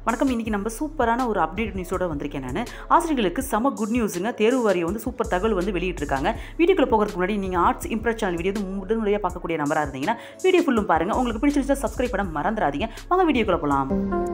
வணக்கம் இன்னைக்கு நம்ம சூப்பரான ஒரு அப்டேட் நியூஸோட வந்திருக்கேன் நான் ஆசிரியர்களுக்கு செம குட் நியூஸுங்க தேர்வு வாரியம் வந்து சூப்பர் தகவல் வந்து வெளியிட்டிருக்காங்க வீடியோக்குள்ள போகிறதுக்கு முன்னாடி நீங்கள் ஆர்ட்ஸ் இம்ப்ரெஸ் சேனல் வீடியோ வந்து முதன்முறையாக பார்க்கக்கூடிய நம்பராக இருந்தீங்கன்னா வீடியோ ஃபுல்லும் பாருங்கள் உங்களுக்கு பிடிச்சிருந்தா சப்ஸ்கிரைப் பண்ண மறந்துடாதீங்க வாங்க வீடியோக்குள்ள போகலாம்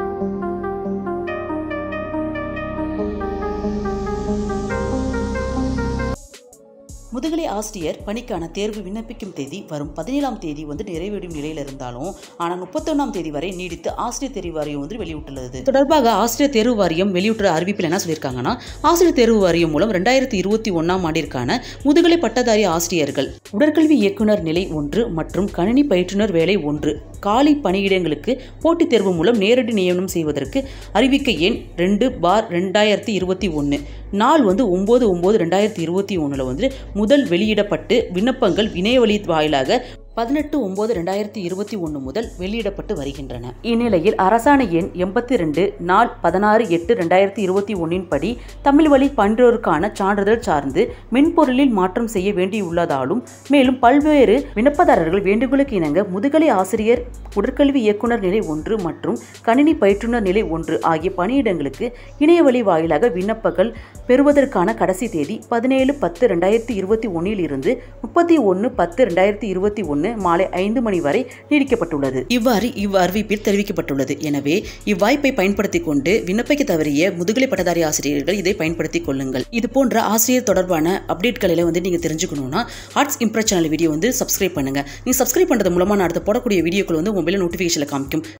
முதுகலை ஆசிரியர் பணிக்கான தேர்வு விண்ணப்பிக்கும் தேதி வரும் பதினேழாம் தேதி வந்து நிறைவேறும் நிலையில் இருந்தாலும் ஆனால் முப்பத்தொன்னாம் தேதி வரை நீடித்து ஆசிரியர் தேர்வு வாரியம் வந்து வெளியிட்டுள்ளது தொடர்பாக ஆசிரியர் தேர்வு வாரியம் வெளியிட்ட அறிவிப்பில் என்ன சொல்லியிருக்காங்கன்னா ஆசிரியர் தேர்வு வாரியம் மூலம் ரெண்டாயிரத்தி இருபத்தி ஒன்றாம் ஆண்டிற்கான முதுகலை பட்டதாரி ஆசிரியர்கள் உடற்கல்வி இயக்குனர் நிலை ஒன்று மற்றும் கணினி பயிற்றுனர் வேலை ஒன்று காலி பணியிடங்களுக்கு போட்டித் தேர்வு மூலம் நேரடி நியமனம் செய்வதற்கு அறிவிக்கை எண் ரெண்டு பார் ரெண்டாயிரத்தி இருபத்தி ஒன்று நாள் வந்து ஒம்பது ஒம்பது ரெண்டாயிரத்தி இருபத்தி ஒன்றில் வந்து முதல் வெளியிடப்பட்டு விண்ணப்பங்கள் இணையவழி வாயிலாக பதினெட்டு ஒம்பது ரெண்டாயிரத்தி இருபத்தி ஒன்று முதல் வெளியிடப்பட்டு வருகின்றன இந்நிலையில் அரசாணை எண் எண்பத்தி ரெண்டு நாள் பதினாறு எட்டு ரெண்டாயிரத்தி இருபத்தி ஒன்றின் படி தமிழ் வழி பன்றோருக்கான சான்றிதழ் சார்ந்து மென்பொருளில் மாற்றம் செய்ய வேண்டியுள்ளதாலும் மேலும் பல்வேறு விண்ணப்பதாரர்கள் வேண்டுகோளுக்கு இணங்க முதுகலை ஆசிரியர் உடற்கல்வி இயக்குனர் நிலை ஒன்று மற்றும் கணினி பயிற்றுனர் நிலை ஒன்று ஆகிய பணியிடங்களுக்கு இணையவழி வாயிலாக விண்ணப்பங்கள் பெறுவதற்கான கடைசி தேதி பதினேழு பத்து ரெண்டாயிரத்தி இருபத்தி ஒன்றில் இருந்து முப்பத்தி ஒன்று பத்து ரெண்டாயிரத்தி இருபத்தி ஒன்று மாலை ஐந்து மணி வரை நீடிக்கப்பட்டுள்ளது இவ்வாறு இவ் அறிவிப்பில் தெரிவிக்கப்பட்டுள்ளது எனவே இவ்வாய்ப்பை பயன்படுத்திக் கொண்டு விண்ணப்பிக்க தவறிய முதுகலை பட்டதாரி ஆசிரியர்கள் இதை பயன்படுத்திக் கொள்ளுங்கள் இது போன்ற ஆசிரியர் தொடர்பான அப்டேட்களை வந்து நீங்க தெரிஞ்சுக்கணும்னா ஆர்ட்ஸ் இம்ப்ரெஸ் சேனல் வீடியோ வந்து சப்ஸ்கிரைப் பண்ணுங்க நீங்க சப்ஸ்கிரைப் பண்றது மூலமா நான் அடுத்து போடக்கூடிய வீடியோக்கள் வந்து மொபைலில் நோட்டிஃபிகேஷனில் காமிக்கும்